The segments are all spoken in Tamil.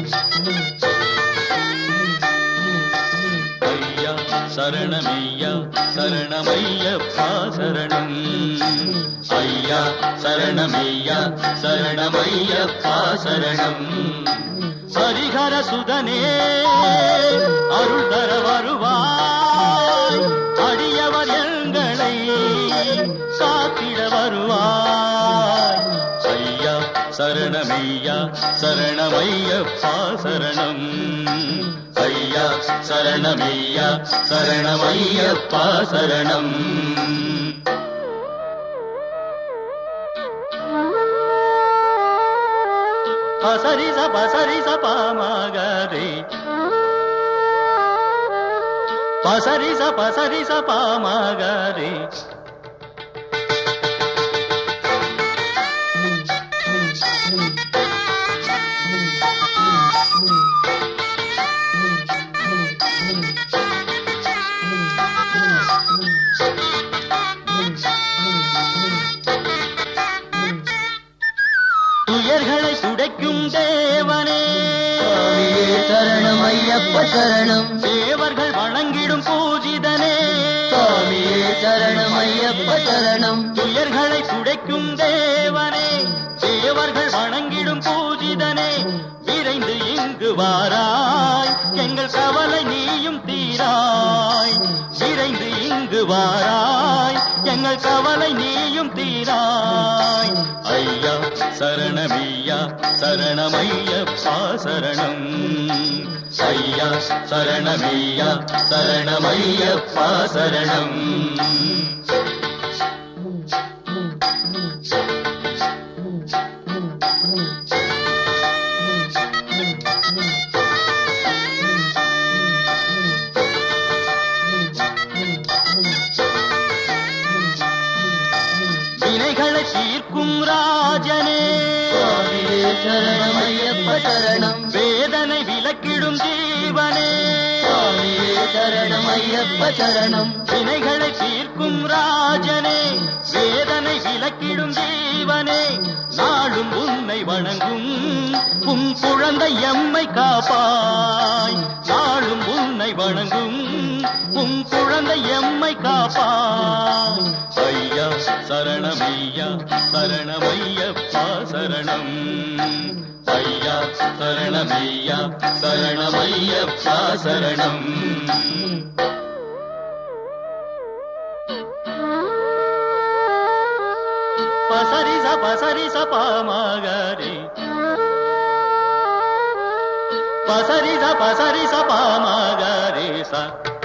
ஐயா சரணமையா சரணமையப்பா சரணம் ஐயா சரணமையா சரணமையப்பா சரணம் ஹரிஹர சுதனே அருள் தர வருவாய் அடியவர் எங்களை காத்திட வருவாய் ஐயா சரணமையா சரணமையப்பா சரணம் ஐயா சரணமையா சரணமையப்பா சரணம் பசரி ச பசரி ச பாமகரே பசரி ச பசரி ச பாமகரே துயர்களை துடைக்கும் தேவனே சுவாமியே சரணம் ஐயப்ப சரணம் தேவர்கள் வணங்கிடும் பூஜிதனே சுவாமியே சரணம் ஐயப்ப சரணம் துயர்களை துடைக்கும் தேவனே தேவர்கள் வணங்கிடும் பூஜிதனே விரைந்து இங்கு வாராய் எங்கள் கவலை நீயும் தீராய் விரைந்து இங்கு வாராய் எங்கள் கவலை நீயும் தீராய் ஐயா சரணமையா சரணமையப்பா சரணம் ஐயா சரணமையா சரணமையப்பா சரணம் வினைகளை தீர்க்கும் ராஜனே சுவாமியே சரணம் ஐயப்ப சரணம் வேதனை விலக்கிடும் ஜீவனே சுவாமியே சரணம் ஐயப்ப சரணம் வினைகளை தீர்க்கும் ராஜனே வேதனை விலக்கிடும் ஜீவனே நாளும் உன்னை வணங்கும் உன் குழந்தை எம்மை காப்பாய் நாளும் உன்னை வணங்கும் உன் குழந்தை எம்மை காப்பாய் ஐயா சரணமையா சரணமையப்பா சரணம் ஐயா சரணமையா சரணமையப்பா சரணம் பசரி ச பசரி ச பாமகரி பசரி ச பசரி ச பாமகரி ச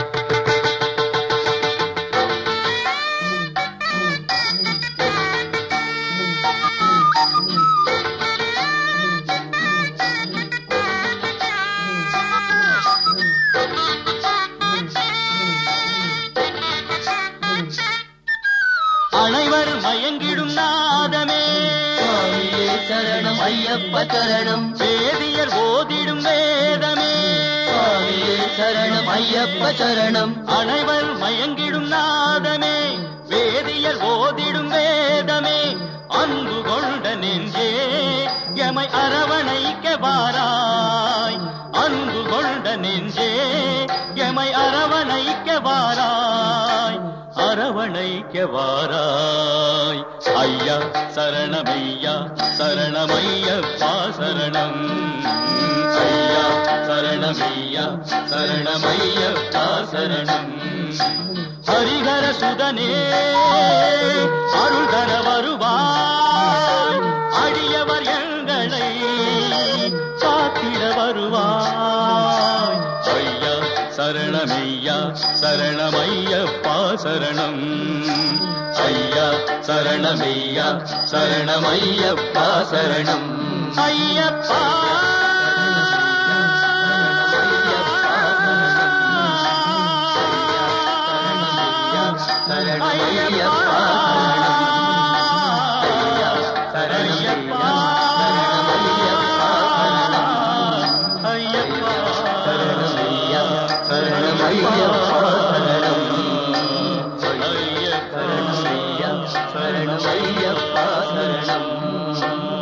அனைவர் மயங்கிடும் நாதமே சுவாமியே சரணம் ஐயப்ப சரணம் வேதியர் ஓதிடும் வேதமே சுவாமியே சரணம் ஐயப்ப சரணம் அனைவர் மயங்கிடும் நாதமே வேதியர் ஓதிடும் வேதமே அன்பு கொண்ட நெஞ்சே எமை அரவணைக்க வாராய் அன்பு கொண்ட நெஞ்சே எமை அரவணைக்க வாராய் அரவணைக்க வாராய் ஐயா சரணமையா சரணமையப்பா சரணம் ஐயா சரணமையா சரணமையப்பா சரணம் ஹரிஹர சுதனே அருள் தர வருவாய் அடியவர் எங்களை காத்திட வருவாய் ஐயா சரணமையா சரணமையப்பா சரணம் ஐயா சரணமையா சரணமையப்பா சரணம் ஐயப்பா சரணமையப்பா சரணமையா சரணமையப்பா சரணமையா சரணமையப்பா சரணம் சரணமையா சரணமையப்பா சரணம்